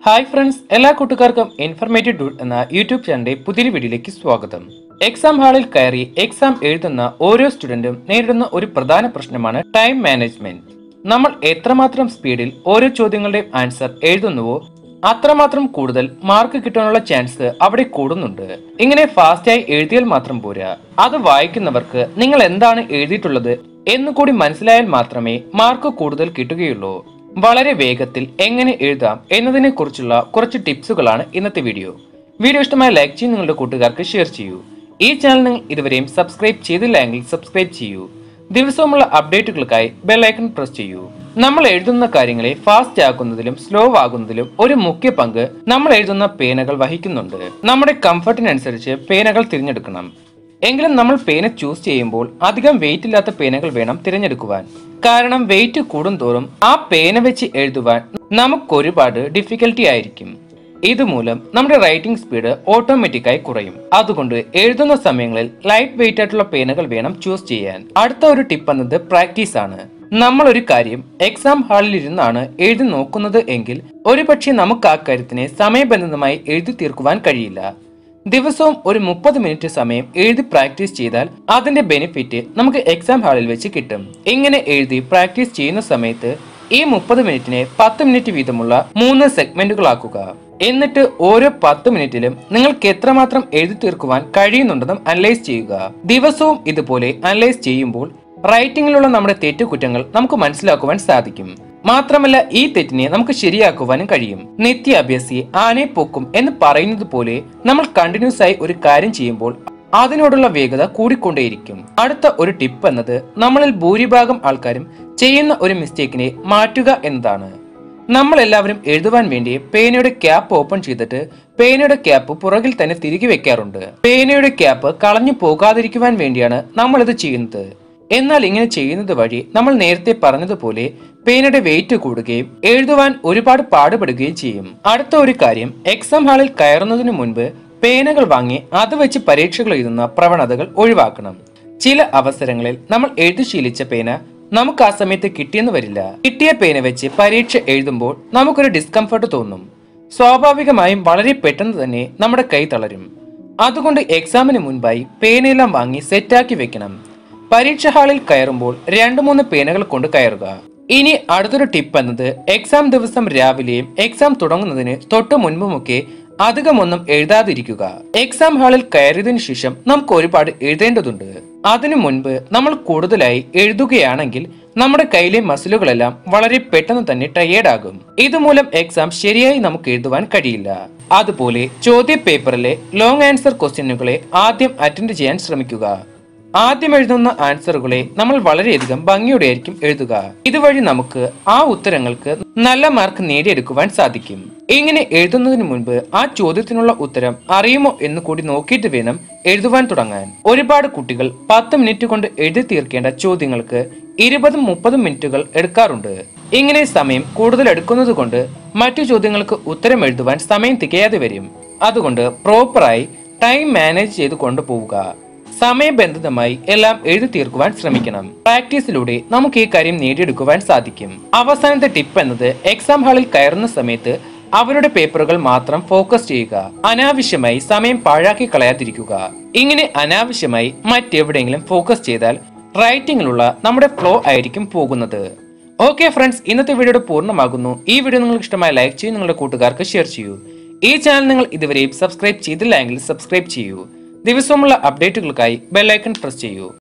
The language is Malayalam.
ഹായ് ഫ്രണ്ട്സ് എല്ലാ കൂട്ടുകാർക്കും ഇൻഫർമേറ്റീവ് ഡൂഡ് എന്ന യൂട്യൂബ് ചാനലിന്റെ പുതിയൊരു വീഡിയോയിലേക്ക് സ്വാഗതം എക്സാം ഹാളിൽ കയറി എക്സാം എഴുതുന്ന ഓരോ സ്റ്റുഡന്റും നേരിടുന്ന ഒരു പ്രധാന പ്രശ്നമാണ് ടൈം മാനേജ്മെന്റ് നമ്മൾ എത്രമാത്രം സ്പീഡിൽ ഓരോ ചോദ്യങ്ങളുടെയും ആൻസർ എഴുതുന്നുവോ അത്രമാത്രം കൂടുതൽ മാർക്ക് കിട്ടാനുള്ള ചാൻസ് അവിടെ കൂടുന്നുണ്ട് ഇങ്ങനെ ഫാസ്റ്റായി എഴുതിയാൽ മാത്രം പോരാ അത് വായിക്കുന്നവർക്ക് നിങ്ങൾ എന്താണ് എഴുതിയിട്ടുള്ളത് എന്നുകൂടി മനസ്സിലായാൽ മാത്രമേ മാർക്ക് കൂടുതൽ കിട്ടുകയുള്ളൂ വളരെ വേഗത്തിൽ എങ്ങനെ എഴുതാം എന്നതിനെ കുറിച്ചുള്ള കുറച്ച് ടിപ്സുകളാണ് ഇന്നത്തെ വീഡിയോ വീഡിയോ ഇഷ്ടമായ ലൈക്ക് ചെയ്യും നിങ്ങളുടെ കൂട്ടുകാർക്ക് ഷെയർ ചെയ്യൂ ഈ ചാനൽ നിങ്ങൾ ഇതുവരെയും സബ്സ്ക്രൈബ് ചെയ്തില്ല എങ്കിൽ സബ്സ്ക്രൈബ് ചെയ്യൂ ദിവസവുമുള്ള അപ്ഡേറ്റുകൾക്കായി ബെൽ ഐക്കൺ പ്രസ് ചെയ്യൂ നമ്മൾ എഴുതുന്ന കാര്യങ്ങളെ ഫാസ്റ്റ് ആക്കുന്നതിലും സ്ലോ ആകുന്നതിലും ഒരു മുഖ്യ പങ്ക് നമ്മൾ എഴുതുന്ന പേനകൾ വഹിക്കുന്നുണ്ട് നമ്മുടെ കംഫർട്ടിനനുസരിച്ച് പേനകൾ തിരഞ്ഞെടുക്കണം എങ്കിലും നമ്മൾ പേന ചൂസ് ചെയ്യുമ്പോൾ അധികം വെയിറ്റ് ഇല്ലാത്ത പേനകൾ വേണം തിരഞ്ഞെടുക്കുവാൻ കാരണം വെയിറ്റ് കൂടുന്തോറും ആ പേന വെച്ച് എഴുതുവാൻ നമുക്ക് ഒരുപാട് ഡിഫിക്കൽട്ടി ആയിരിക്കും ഇതുമൂലം നമ്മുടെ റൈറ്റിംഗ് സ്പീഡ് ഓട്ടോമാറ്റിക്കായി കുറയും അതുകൊണ്ട് എഴുതുന്ന സമയങ്ങളിൽ ലൈറ്റ് വെയിറ്റ് ആയിട്ടുള്ള പേനകൾ വേണം ചൂസ് ചെയ്യാൻ അടുത്ത ഒരു ടിപ്പ് എന്നത് പ്രാക്ടീസ് ആണ് നമ്മൾ ഒരു കാര്യം എക്സാം ഹാളിൽ ഇരുന്നാണ് എഴുതി നോക്കുന്നത് എങ്കിൽ ഒരുപക്ഷെ നമുക്ക് ആ കാര്യത്തിനെ സമയബന്ധിതമായി എഴുതി തീർക്കുവാൻ കഴിയില്ല ദിവസവും ഒരു മുപ്പത് മിനിറ്റ് സമയം എഴുതി പ്രാക്ടീസ് ചെയ്താൽ അതിന്റെ ബെനിഫിറ്റ് നമുക്ക് എക്സാം ഹാളിൽ വെച്ച് കിട്ടും ഇങ്ങനെ എഴുതി പ്രാക്ടീസ് ചെയ്യുന്ന സമയത്ത് ഈ മുപ്പത് മിനിറ്റിനെ പത്ത് മിനിറ്റ് വീതമുള്ള മൂന്ന് സെഗ്മെന്റുകളാക്കുക എന്നിട്ട് ഓരോ പത്ത് മിനിറ്റിലും നിങ്ങൾക്ക് എത്രമാത്രം എഴുതി തീർക്കുവാൻ കഴിയുന്നുണ്ടെന്നും അനലൈസ് ചെയ്യുക ദിവസവും ഇതുപോലെ അനലൈസ് ചെയ്യുമ്പോൾ റൈറ്റിംഗിലുള്ള നമ്മുടെ തെറ്റുകുറ്റങ്ങൾ നമുക്ക് മനസ്സിലാക്കുവാൻ സാധിക്കും മാത്രമല്ല ഈ തെറ്റിനെ നമുക്ക് ശരിയാക്കുവാനും കഴിയും നിത്യ അഭ്യസി ആനെ പൊക്കും എന്ന് പറയുന്നത് പോലെ നമ്മൾ കണ്ടിന്യൂസ് ആയി ഒരു കാര്യം ചെയ്യുമ്പോൾ അതിനോടുള്ള വേഗത കൂടിക്കൊണ്ടേയിരിക്കും അടുത്ത ഒരു ടിപ്പ് എന്നത് നമ്മളിൽ ഭൂരിഭാഗം ആൾക്കാരും ചെയ്യുന്ന ഒരു മിസ്റ്റേക്കിനെ മാറ്റുക എന്നതാണ് നമ്മൾ എല്ലാവരും എഴുതുവാൻ വേണ്ടി പേനയുടെ ക്യാപ്പ് ഓപ്പൺ ചെയ്തിട്ട് പേനയുടെ ക്യാപ്പ് പുറകിൽ തന്നെ തിരികെ വെക്കാറുണ്ട് പേനയുടെ ക്യാപ്പ് കളഞ്ഞു പോകാതിരിക്കുവാൻ വേണ്ടിയാണ് നമ്മൾ ഇത് ചെയ്യുന്നത് എന്നാൽ ഇങ്ങനെ ചെയ്യുന്നത് വഴി നമ്മൾ നേരത്തെ പറഞ്ഞതുപോലെ പേനയുടെ വെയിറ്റ് കൂടുകയും എഴുതുവാൻ ഒരുപാട് പാടുപെടുകയും ചെയ്യും അടുത്ത ഒരു കാര്യം എക്സാം ഹാളിൽ കയറുന്നതിന് മുൻപ് പേനകൾ വാങ്ങി അത് വെച്ച് പരീക്ഷകൾ എഴുതുന്ന പ്രവണതകൾ ഒഴിവാക്കണം ചില അവസരങ്ങളിൽ നമ്മൾ എഴുതി ശീലിച്ച പേന നമുക്ക് ആ സമയത്ത് കിട്ടിയെന്ന് വരില്ല കിട്ടിയ പേന വെച്ച് പരീക്ഷ എഴുതുമ്പോൾ നമുക്കൊരു ഡിസ്കംഫർട്ട് തോന്നും സ്വാഭാവികമായും വളരെ പെട്ടെന്ന് തന്നെ നമ്മുടെ കൈ തളരും അതുകൊണ്ട് എക്സാമിന് മുൻപായി പേനയെല്ലാം വാങ്ങി സെറ്റാക്കി വെക്കണം പരീക്ഷ ഹാളിൽ കയറുമ്പോൾ രണ്ട് മൂന്ന് പേനകൾ കൊണ്ട് കയറുക ഇനി അടുത്തൊരു ടിപ്പ് എന്നത് എക്സാം ദിവസം രാവിലെയും എക്സാം തുടങ്ങുന്നതിന് തൊട്ട് മുൻപുമൊക്കെ അധികമൊന്നും എഴുതാതിരിക്കുക എക്സാം ഹാളിൽ കയറിയതിനു ശേഷം നമുക്ക് ഒരുപാട് എഴുതേണ്ടതുണ്ട് അതിനു മുൻപ് നമ്മൾ കൂടുതലായി എഴുതുകയാണെങ്കിൽ നമ്മുടെ കയ്യിലെ മസിലുകളെല്ലാം വളരെ പെട്ടെന്ന് തന്നെ ടയേർഡ് ആകും ഇതുമൂലം എക്സാം ശരിയായി നമുക്ക് എഴുതുവാൻ കഴിയില്ല അതുപോലെ ചോദ്യ പേപ്പറിലെ ലോങ് ആൻസർ ക്വസ്റ്റ്യനുകളെ ആദ്യം അറ്റൻഡ് ചെയ്യാൻ ശ്രമിക്കുക ആദ്യം എഴുതുന്ന ആൻസറുകളെ നമ്മൾ വളരെയധികം ഭംഗിയോടെയായിരിക്കും എഴുതുക ഇതുവഴി നമുക്ക് ആ ഉത്തരങ്ങൾക്ക് നല്ല മാർക്ക് നേടിയെടുക്കുവാൻ സാധിക്കും ഇങ്ങനെ എഴുതുന്നതിന് മുൻപ് ആ ചോദ്യത്തിനുള്ള ഉത്തരം അറിയുമോ എന്ന് കൂടി നോക്കിയിട്ട് വേണം എഴുതുവാൻ തുടങ്ങാൻ ഒരുപാട് കുട്ടികൾ പത്ത് മിനിറ്റ് കൊണ്ട് എഴുതി തീർക്കേണ്ട ചോദ്യങ്ങൾക്ക് ഇരുപതും മുപ്പതും മിനിറ്റുകൾ എടുക്കാറുണ്ട് ഇങ്ങനെ സമയം കൂടുതൽ എടുക്കുന്നത് കൊണ്ട് മറ്റു ചോദ്യങ്ങൾക്ക് ഉത്തരം എഴുതുവാൻ സമയം തികയാതെ വരും അതുകൊണ്ട് പ്രോപ്പറായി ടൈം മാനേജ് ചെയ്ത് കൊണ്ടുപോവുക സമയബന്ധിതമായി എല്ലാം എഴുതി തീർക്കുവാൻ ശ്രമിക്കണം പ്രാക്ടീസിലൂടെ നമുക്ക് ഈ കാര്യം നേടിയെടുക്കുവാൻ സാധിക്കും അവസാനത്തെ ടിപ്പ് എന്നത് എക്സാം ഹാളിൽ കയറുന്ന സമയത്ത് അവരുടെ പേപ്പറുകൾ മാത്രം ഫോക്കസ് ചെയ്യുക അനാവശ്യമായി സമയം പാഴാക്കി കളയാതിരിക്കുക ഇങ്ങനെ അനാവശ്യമായി മറ്റെവിടെയെങ്കിലും ഫോക്കസ് ചെയ്താൽ റൈറ്റിംഗിലുള്ള നമ്മുടെ ഫ്ലോ ആയിരിക്കും പോകുന്നത് ഓക്കെ ഫ്രണ്ട്സ് ഇന്നത്തെ വീഡിയോയുടെ പൂർണ്ണമാകുന്നു ഈ വീഡിയോ നിങ്ങൾക്ക് ഇഷ്ടമായ ലൈക്ക് ചെയ്യൂ നിങ്ങളുടെ കൂട്ടുകാർക്ക് ഷെയർ ചെയ്യൂ ഈ ചാനൽ നിങ്ങൾ ഇതുവരെയും സബ്സ്ക്രൈബ് ചെയ്തില്ല എങ്കിൽ സബ്സ്ക്രൈബ് ചെയ്യൂ ദിവസവുമുള്ള അപ്ഡേറ്റുകൾക്കായി ബെല്ലൈക്കൺ പ്രസ് ചെയ്യൂ